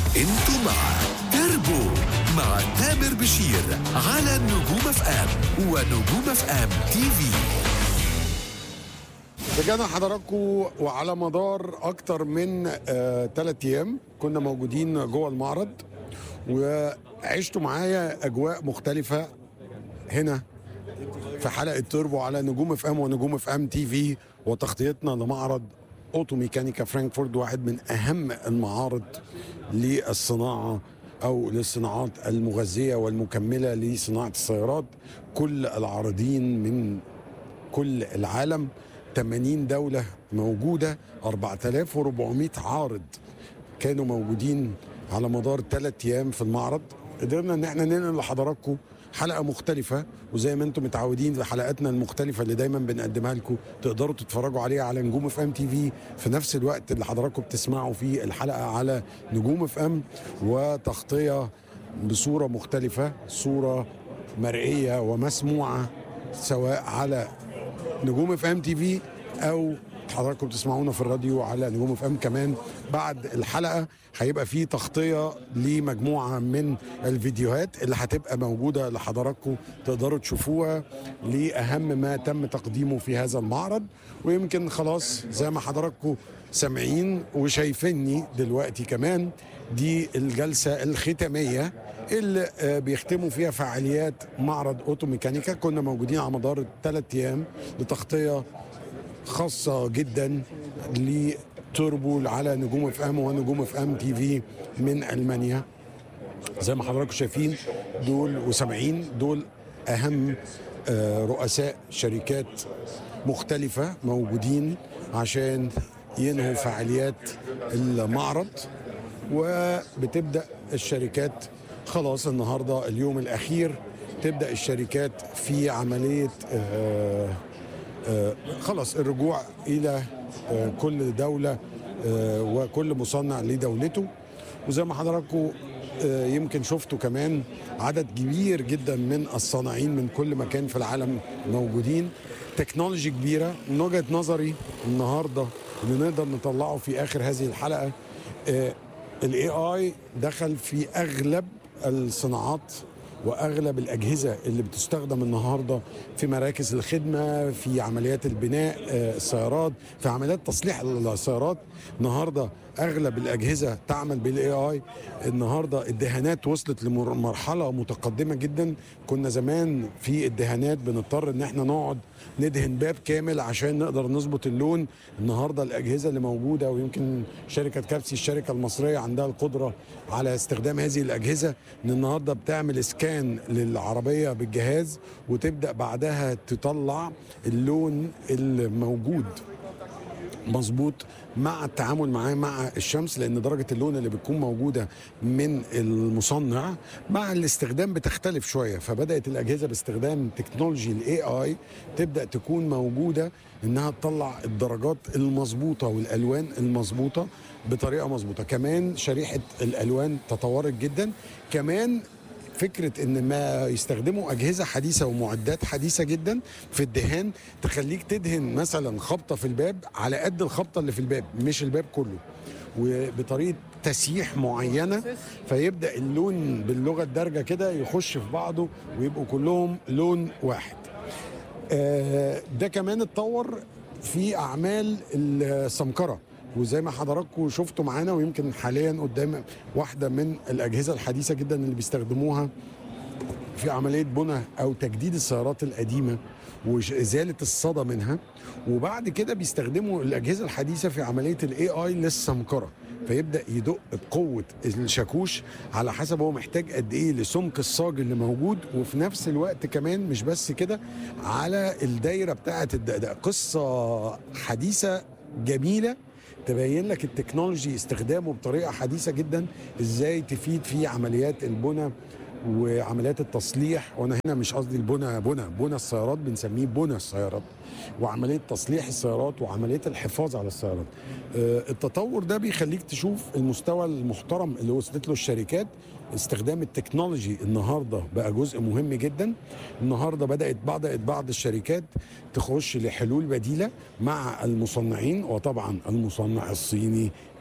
انتوا مع تربو مع تامر بشير على نجوم اف ام ونجوم اف ام تي في رجعنا حضراتكم وعلى مدار اكتر من ثلاث ايام كنا موجودين جوه المعرض وعشتوا معايا اجواء مختلفه هنا في حلقه توربو على نجوم اف ام ونجوم اف ام تي في وتغطيتنا لمعرض اوتو ميكانيكا فرانكفورت واحد من اهم المعارض للصناعه او للصناعات المغذيه والمكمله لصناعه السيارات كل العارضين من كل العالم 80 دولة موجودة 4400 عارض كانوا موجودين على مدار ثلاث أيام في المعرض قدرنا إن احنا ننقل لحضراتكم حلقة مختلفة وزي ما انتم متعودين في حلقاتنا المختلفة اللي دايما بنقدمها لكم تقدروا تتفرجوا عليها على نجوم اف ام تي في في نفس الوقت اللي حضراتكم بتسمعوا فيه الحلقة على نجوم اف ام وتغطية بصورة مختلفة صورة مرئية ومسموعة سواء على نجوم اف ام تي في او حضراتكم بتسمعونا في الراديو على نجوم اف ام كمان بعد الحلقه هيبقى في تغطيه لمجموعه من الفيديوهات اللي هتبقى موجوده لحضراتكم تقدروا تشوفوها لاهم ما تم تقديمه في هذا المعرض ويمكن خلاص زي ما حضراتكم سامعين وشايفيني دلوقتي كمان دي الجلسه الختاميه اللي بيختموا فيها فعاليات معرض اوتو ميكانيكا كنا موجودين على مدار الثلاث ايام لتغطيه خاصه جدا لتوربو على نجوم اف ام ونجوم اف ام تي في من المانيا زي ما حضراتكم شايفين دول وسامعين دول اهم رؤساء شركات مختلفه موجودين عشان ينهوا فعاليات المعرض وبتبدا الشركات خلاص النهارده اليوم الاخير تبدا الشركات في عمليه آآ آآ خلاص الرجوع الى كل دوله وكل مصنع لدولته وزي ما حضراتكم يمكن شفتوا كمان عدد كبير جدا من الصانعين من كل مكان في العالم موجودين تكنولوجي كبيره من وجهه نظري النهارده اللي نقدر نطلعه في اخر هذه الحلقه الاي اي دخل في اغلب الصناعات واغلب الاجهزه اللي بتستخدم النهارده في مراكز الخدمه في عمليات البناء السيارات في عمليات تصليح السيارات النهارده اغلب الاجهزه تعمل بالاي اي النهارده الدهانات وصلت لمرحله متقدمه جدا كنا زمان في الدهانات بنضطر ان احنا نقعد ندهن باب كامل عشان نقدر نظبط اللون النهارده الاجهزه اللي موجوده ويمكن شركه كابسي الشركه المصريه عندها القدره على استخدام هذه الاجهزه ان النهارده بتعمل سكان للعربيه بالجهاز وتبدا بعدها تطلع اللون الموجود مظبوط مع التعامل معاه مع الشمس لان درجه اللون اللي بتكون موجوده من المصنع مع الاستخدام بتختلف شويه فبدات الاجهزه باستخدام تكنولوجي الاي اي تبدا تكون موجوده انها تطلع الدرجات المظبوطه والالوان المظبوطه بطريقه مظبوطه كمان شريحه الالوان تطورت جدا كمان فكره ان ما يستخدموا اجهزه حديثه ومعدات حديثه جدا في الدهان تخليك تدهن مثلا خبطه في الباب على قد الخبطه اللي في الباب مش الباب كله وبطريقه تسييح معينه فيبدا اللون باللغه الدارجه كده يخش في بعضه ويبقوا كلهم لون واحد ده كمان اتطور في اعمال السمكره وزي ما حضراتكم شفتوا معانا ويمكن حاليا قدام واحده من الاجهزه الحديثه جدا اللي بيستخدموها في عمليه بنى او تجديد السيارات القديمه وازاله الصدى منها وبعد كده بيستخدموا الاجهزه الحديثه في عمليه الاي اي للسمكره فيبدا يدق بقوه الشاكوش على حسب هو محتاج قد ايه لسمك الصاج اللي موجود وفي نفس الوقت كمان مش بس كده على الدايره بتاعه الدقدقه قصه حديثه جميله تبين لك التكنولوجي استخدامه بطريقه حديثه جدا ازاي تفيد في عمليات البنى وعمليات التصليح وانا هنا مش قصدي البنى بنى بنى السيارات بنسميه بنى السيارات وعمليه تصليح السيارات وعمليه الحفاظ على السيارات آه، التطور ده بيخليك تشوف المستوى المحترم اللي وصلت له الشركات استخدام التكنولوجي النهارده بقى جزء مهم جدا النهارده بدات بدات بعض الشركات تخش لحلول بديله مع المصنعين وطبعا المصنع الصيني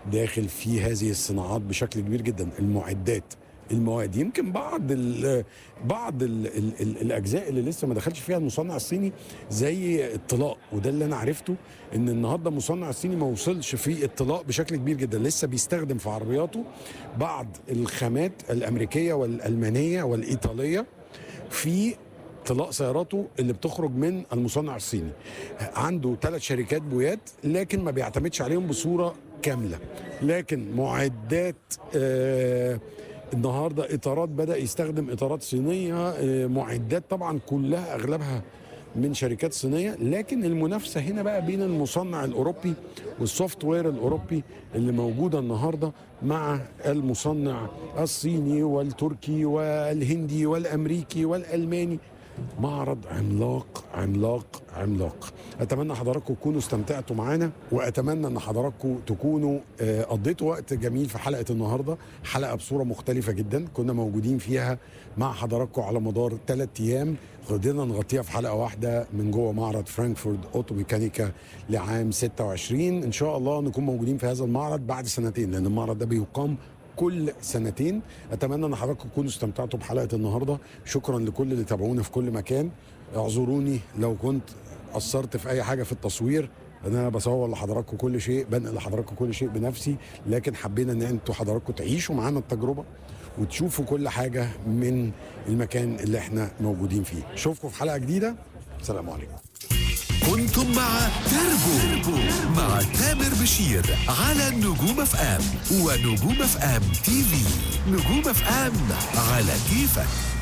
داخل في هذه الصناعات بشكل كبير جدا المعدات المواد يمكن بعض ال بعض ال ال ال الاجزاء اللي لسه ما دخلش فيها المصنع الصيني زي الطلاق وده اللي انا عرفته ان النهارده المصنع الصيني ما وصلش في الطلاق بشكل كبير جدا لسه بيستخدم في عربياته بعض الخامات الامريكيه والالمانيه والايطاليه في طلاق سياراته اللي بتخرج من المصنع الصيني عنده ثلاث شركات بويات لكن ما بيعتمدش عليهم بصوره كامله لكن معدات آه النهارده اطارات بدا يستخدم اطارات صينيه آه، معدات طبعا كلها اغلبها من شركات صينيه لكن المنافسه هنا بقى بين المصنع الاوروبي والسوفت وير الاوروبي اللي موجوده النهارده مع المصنع الصيني والتركي والهندي والامريكي والالماني معرض عملاق عملاق عملاق اتمنى حضراتكم تكونوا استمتعتوا معانا واتمنى ان حضراتكم تكونوا آه، قضيتوا وقت جميل في حلقه النهارده حلقه بصوره مختلفه جدا كنا موجودين فيها مع حضراتكم على مدار ثلاث ايام قدرنا نغطيها في حلقه واحده من جوه معرض فرانكفورت اوتو ميكانيكا لعام 26 ان شاء الله نكون موجودين في هذا المعرض بعد سنتين لان المعرض ده بيقام كل سنتين اتمنى ان حضراتكم تكونوا استمتعتوا بحلقه النهارده شكرا لكل اللي تابعونا في كل مكان اعذروني لو كنت قصرت في اي حاجه في التصوير انا بصور لحضراتكم كل شيء بنقل لحضراتكم كل شيء بنفسي لكن حبينا ان انتوا حضراتكم تعيشوا معانا التجربه وتشوفوا كل حاجه من المكان اللي احنا موجودين فيه اشوفكم في حلقه جديده السلام عليكم كنتم مع تربو مع تامر بشير على نجوم اف ام ونجوم اف ام تي في نجوم اف ام على كيفك